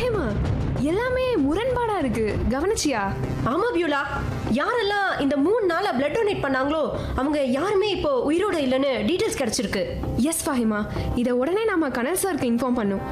ஃபாஹிமா எல்லாமே முரண்பாடா இருக்கு கவனிச்சியா ஆமா பியூலா யாரெல்லாம் இந்த மூணு நாளா பிளட் டொனேட் பண்ணாங்களோ அவங்க யாருமே இப்போ உயிரோட இல்லைன்னு டீடைல்ஸ் கிடைச்சிருக்கு எஸ் ஃபாஹிமா இதை உடனே நாம கனல் சாருக்கு இன்ஃபார்ம் பண்ணோம்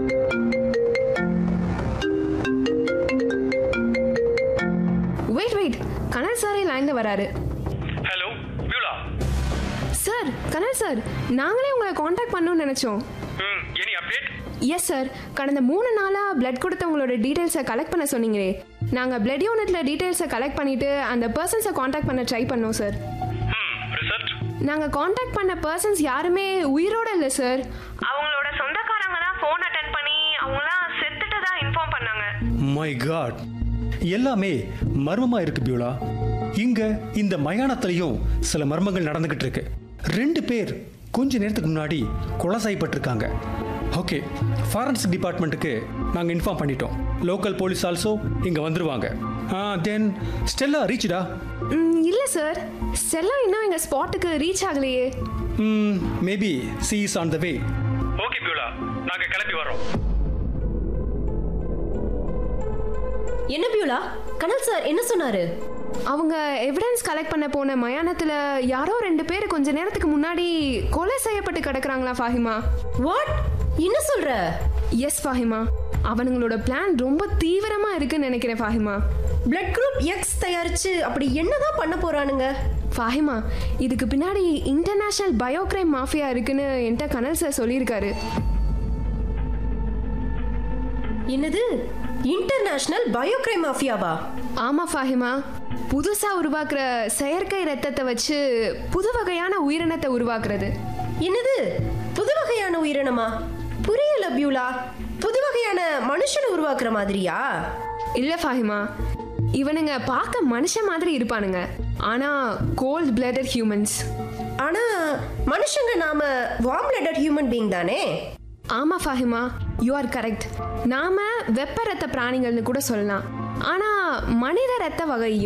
வெயிட் வெயிட் கனல் சாரே லைன்ல வராரு hello Beulah sir Kanal sir நாங்களே உங்களை காண்டாக்ட் பண்ணணும்னு நினைச்சோம் ம் எனி அப்டேட் எஸ் சார் கடந்த மூணு நாளா பிளட் கொடுத்தவங்களோட டீடைல்ஸை கலெக்ட் பண்ண சொன்னீங்களே நாங்க பிளட் யூனிட்ல டீடைல்ஸை கலெக்ட் பண்ணிட்டு அந்த பர்சன்ஸை காண்டாக்ட் பண்ண ட்ரை பண்ணோம் சார் ம் ரிசல்ட் நாங்க காண்டாக்ட் பண்ண பர்சன்ஸ் யாருமே உயிரோட இல்ல சார் அவங்களோட சொந்தக்காரங்க தான் ஃபோன் அட்டன் பண்ணி அவங்களாம் செத்துட்டு தான் இன்ஃபார்ம் பண்ணாங்க மை காட் எல்லாமே மர்மமா இருக்கு பியூலா இங்க இந்த மயானத்திலையும் சில மர்மங்கள் நடந்துகிட்டு இருக்கு ரெண்டு பேர் கொஞ்ச நேரத்துக்கு முன்னாடி கொலை செய்யப்பட்டிருக்காங்க ஓகே ஃபாரன்சிக் டிபார்ட்மெண்ட்டுக்கு நாங்கள் இன்ஃபார்ம் பண்ணிட்டோம் லோக்கல் போலீஸ் ஆல்சோ இங்கே வந்துருவாங்க தென் ஸ்டெல்லா ரீச்டா ம், இல்ல சார் ஸ்டெல்லா இன்னும் எங்க ஸ்பாட்டுக்கு ரீச் ஆகலையே maybe she is on the way okay Beulah நாங்க கிளம்பி வரோம் என்ன பியூலா கனல் சார் என்ன சொன்னாரு அவங்க எவிடன்ஸ் கலெக்ட் பண்ண போன மயானத்துல யாரோ ரெண்டு பேர் கொஞ்ச நேரத்துக்கு முன்னாடி கொலை செய்யப்பட்டு கிடக்குறாங்களா ஃபாஹிமா வாட் என்ன சொல்ற எஸ் ஃபாஹிமா அவனுங்களோட பிளான் ரொம்ப தீவிரமா இருக்குன்னு நினைக்கிறேன் ஃபாஹிமா பிளட் குரூப் எக்ஸ் தயாரிச்சு அப்படி என்னதான் பண்ண போறானுங்க ஃபாஹிமா இதுக்கு பின்னாடி இன்டர்நேஷனல் பயோக்ரைம் மாஃபியா இருக்குன்னு என்கிட்ட கனல் சார் சொல்லியிருக்காரு என்னது இன்டர்நேஷனல் பயோகிரைம் மாஃபியாவா ஆமா ஃபாஹிமா புதுசா உருவாக்குற செயற்கை ரத்தத்தை வச்சு புது வகையான உயிரினத்தை உருவாக்குறது என்னது புது வகையான உயிரினமா புரியல பியூலா புது வகையான மனுஷனை உருவாக்குற மாதிரியா இல்ல ஃபாஹிமா இவனுங்க பார்க்க மனுஷன் மாதிரி இருப்பானுங்க ஆனா கோல்ட் பிளடட் ஹியூமன்ஸ் ஆனா மனுஷங்க நாம வார்ம் பிளட்டட் ஹியூமன் பீயிங் தானே ஆமா ஃபாஹிமா யூ ஆர் கரெக்ட் நாம வெப்ப ரத்த பிராணிகள்னு கூட சொல்லலாம் ஆனா மனித ரத்த வகை